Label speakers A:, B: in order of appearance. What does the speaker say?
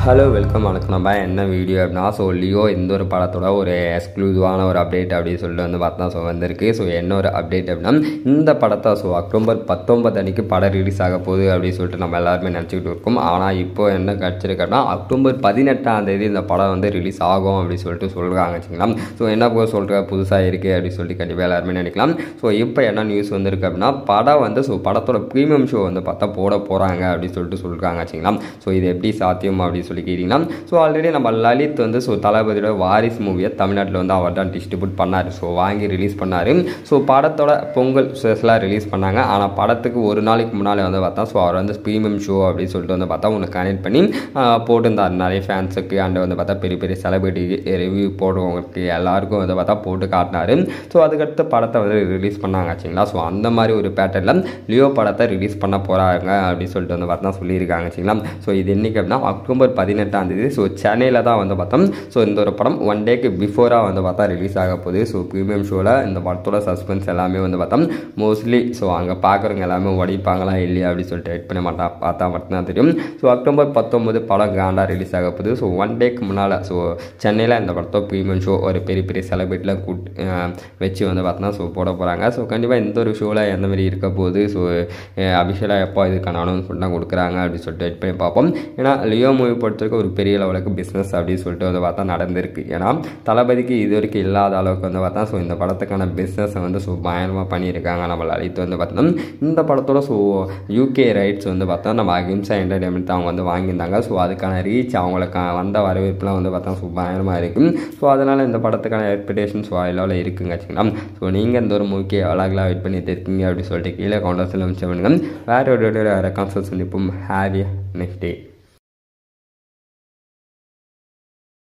A: hello welcome வணக்கம் நம்ம என்ன வீடியோ அப்படின்னா ஸோ லியோ இந்த ஒரு படத்தோட ஒரு எக்ஸ்க்ளூசிவான ஒரு அப்டேட் அப்படின்னு சொல்லிட்டு வந்து பார்த்தா ஸோ வந்திருக்கு ஸோ என்ன ஒரு அப்டேட் அப்படின்னா இந்த படத்தை ஸோ அக்டோபர் பத்தொன்பது அன்னைக்கு படம் ரிலீஸ் ஆக போகுது அப்படின்னு சொல்லிட்டு நம்ம எல்லாருமே நினச்சிக்கிட்டு இருக்கோம் ஆனால் இப்போ என்ன கிடச்சிருக்கன்னா அக்டோபர் பதினெட்டாம் தேதி இந்த படம் வந்து ரிலீஸ் ஆகும் அப்படின்னு சொல்லிட்டு சொல்கிறாங்க வச்சுக்கலாம் ஸோ என்ன போய் சொல்கிற புதுசாக இருக்குது அப்படின்னு சொல்லிட்டு கண்டிப்பாக எல்லாருமே நினைக்கலாம் ஸோ இப்போ என்ன நியூஸ் வந்திருக்கு அப்படின்னா படம் வந்து ஸோ படத்தோட ப்ரீமியம் ஷோ வந்து பார்த்தா போட போகிறாங்க அப்படின்னு சொல்லிட்டு சொல்கிறாங்க வச்சுங்களா ஸோ இது எப்படி சாத்தியம் அப்படின்னு சொல்லி கேட்டிங்கன்னா ஸோ ஆல்ரெடி நம்ம லலித் வந்து ஸோ தளபதியோட வாரிஸ் மூவியை தமிழ்நாட்டில் வந்து அவர் தான் டிஸ்ட்ரிபியூட் பண்ணார் ஸோ வாங்கி ரிலீஸ் பண்ணார் ஸோ படத்தோட பொங்கல் ஸ்பெஷலாக ரிலீஸ் பண்ணாங்க ஆனால் படத்துக்கு ஒரு நாளைக்கு முன்னாலே வந்து பார்த்தா ஸோ அவர் வந்து ப்ரீமியம் ஷோ அப்படின்னு சொல்லிட்டு வந்து பார்த்தா ஒன்று கனெக்ட் பண்ணி ஆஹ், போட்டிருந்தார் நிறைய ஃபேன்ஸுக்கு அண்ட் வந்து பார்த்தா பெரிய பெரிய செலிபிரிட்டி ரிவ்யூ போடுறவங்களுக்கு எல்லாருக்கும் வந்து பார்த்தா போட்டு காட்டினாரு ஸோ அதுக்கடுத்து படத்தை வந்து ரிலீஸ் பண்ணாங்க ஆச்சுங்களா ஸோ அந்த மாதிரி ஒரு பேட்டர்னில் லியோ படத்தை ரிலீஸ் பண்ண போகிறாங்க அப்படின்னு சொல்லிட்டு வந்து பார்த்தா சொல்லியிருக்காங்க ஆச்சுங்களா ஸோ இது என்னைக்கு அப்படின்னா அக்டோபர் பதினெட்டாம் தேதி ஸோ சென்னையில் தான் வந்து பார்த்தோம் ஸோ இந்த ஒரு படம் ஒன் டேக்கு பிஃபோராக வந்து பார்த்தா ரிலீஸ் ஆக போகுது ஸோ ப்ரீமியம் ஷோவில் இந்த படத்தோட சஸ்பென்ஸ் எல்லாமே வந்து பார்த்தோம் மோஸ்ட்லி ஸோ அங்கே பார்க்குறவங்க எல்லாமே உடைப்பாங்களா இல்லையா அப்படின்னு சொல்லிட்டு வெயிட் பண்ண மாட்டா பார்த்தா மட்டும்தான் தெரியும் ஸோ அக்டோபர் பத்தொம்பது படம் கிராண்டாக ரிலீஸ் ஆக போகுது ஸோ ஒன் டேக்கு முன்னால் ஸோ சென்னையில் இந்த படத்தோ ப்ரீமியம் ஷோ ஒரு பெரிய பெரிய செலிபிரிட்டியில் கூட் அஹ் வச்சு வந்து பார்த்தோன்னா ஸோ போட போகிறாங்க ஸோ கண்டிப்பாக இந்த ஒரு ஷோவில் எந்த மாதிரி இருக்க போகுது ஸோ அபிஷியலாக எப்போ இதுக்கான அனௌன்ஸ்மெண்ட்லாம் கொடுக்குறாங்க அப்படின்னு சொல்லிட்டு வெயிட் பண்ணி பார்ப்போம் ஏன்னா லியோ மூவி பொறுத்தவரைக்கும் ஒரு பெரிய லெவலுக்கு பிஸ்னஸ் அப்படின்னு சொல்லிட்டு வந்து பார்த்தா நடந்திருக்கு ஏன்னா தளபதிக்கு இது வரைக்கும் இல்லாத அளவுக்கு வந்து பார்த்தா ஸோ இந்த படத்துக்கான பிஸ்னஸை வந்து ஸோ பயங்கரமாக பண்ணியிருக்காங்க நம்ம லலித் வந்து பார்த்தோம் இந்த படத்தோட ஸோ யூகே ரைட்ஸ் வந்து பார்த்தா நம்ம அகிம்சா என்டர்டைன்மெண்ட் அவங்க வந்து வாங்கியிருந்தாங்க ஸோ அதுக்கான ரீச் அவங்களுக்கு வந்த வரவேற்புலாம் வந்து பார்த்தா ஸோ பயங்கரமாக இருக்கும் ஸோ அதனால் இந்த படத்துக்கான எக்ஸ்பெக்டேஷன்ஸ் லெவலில் இருக்குங்க வச்சுக்கலாம் ஸோ நீங்கள் இந்த ஒரு மூவிக்கு அழகெலாம் வெயிட் பண்ணிட்டு இருக்கீங்க அப்படின்னு சொல்லிட்டு கீழே கவுண்டர்ஸில் மிச்சம் பண்ணுங்க வேறு ஒரு வேறு கான்சர்ட் சந்திப்போம் ஹாவி நெக்ஸ்ட் டே